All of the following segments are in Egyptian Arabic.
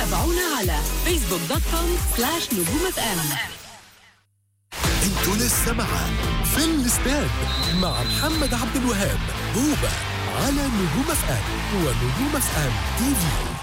تابعونا على فيسبوك دوت كوم سلاش نجوم اف ام انتوا لسه مع في الاستاد مع محمد عبد الوهاب هوبا على نجوم اف ام ونجوم اف ام تي في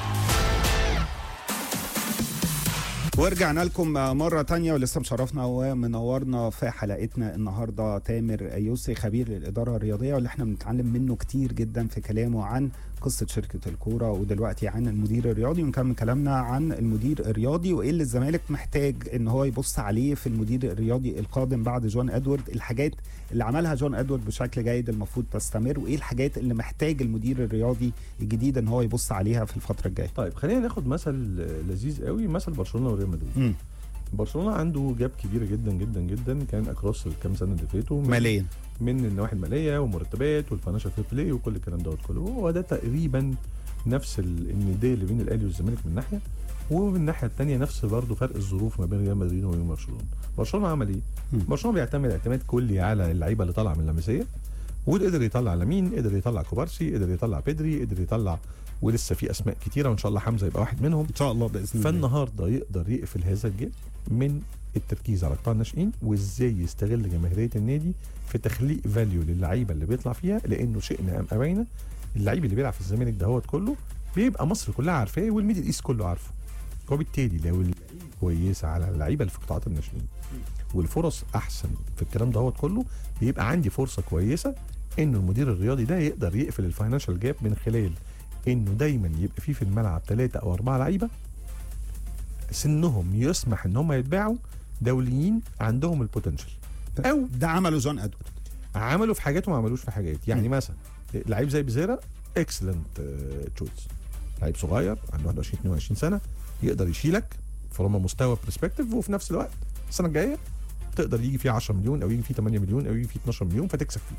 ورجعنا لكم مرة تانية ولسه مشرفنا ومنورنا في حلقتنا النهاردة تامر يوسي خبير الإدارة الرياضية واللي احنا بنتعلم منه كتير جدا في كلامه عن قصة شركة الكورة ودلوقتي عن المدير الرياضي ونكمل كلامنا عن المدير الرياضي وإيه اللي الزمالك محتاج إن هو يبص عليه في المدير الرياضي القادم بعد جون أدوارد الحاجات اللي عملها جون أدوارد بشكل جيد المفروض تستمر وإيه الحاجات اللي محتاج المدير الرياضي الجديد إن هو يبص عليها في الفترة الجاية طيب خلينا ناخد مثل لذيذ قوي مثل برشلونه وريال مدريد مم. برشلونه عنده جاب كبيره جدا جدا جدا كان اكروس الكام سنه اللي فاتوا من- ماليا من النواحي الماليه والمرتبات والفاينانشال فير بلاي وكل الكلام دوت كله هو ده تقريبا نفس ال- النداء اللي بين الاهلي والزمالك من ناحيه ومن الناحيه الثانيه نفس برضه فرق الظروف ما بين ريال مدريد وما بين برشلونه برشلونه عمل ايه مم. برشلونه بيعتمد اعتماد كلي على اللعيبه اللي طالعه من اللمسيه وقدر يطلع لامين قدر يطلع كوبارسي قدر يطلع بيدري قدر يطلع ولسه في اسماء كتيره وان شاء الله حمزه يبقى واحد منهم إن شاء الله بإذن الله فالنهارده يقدر يقفل هذا الجيب من التركيز على قطاع الناشئين وازاي يستغل جماهيريه النادي في تخليق فاليو للعيبه اللي بيطلع فيها لانه شئنا ام ابينا اللعيب اللي بيلعب في الزمالك دهوت كله بيبقى مصر كلها عارفاه والميدل ايست كله عارفه وبالتالي لو اللعيبة كويسه على اللعيبه اللي في قطاعات الناشئين والفرص احسن في الكلام دهوت كله بيبقى عندي فرصه كويسه انه المدير الرياضي ده يقدر يقفل الفاينانشال جاب من خلال انه دايما يبقى فيه في الملعب ثلاثه او اربعه لعيبه سنهم يسمح ان هم يتباعوا دوليين عندهم البوتنشال او ده عمله جون أدوارد عملوا في حاجات وما عملوش في حاجات يعني م. مثلا لعيب زي بزيرا اكسلنت تشويس لعيب صغير عنده 21 22 سنه يقدر يشيلك فروم مستوى برسبكتيف وفي نفس الوقت السنه الجايه تقدر يجي فيه 10 مليون او يجي فيه 8 مليون او يجي فيه 12 مليون فتكسب فيه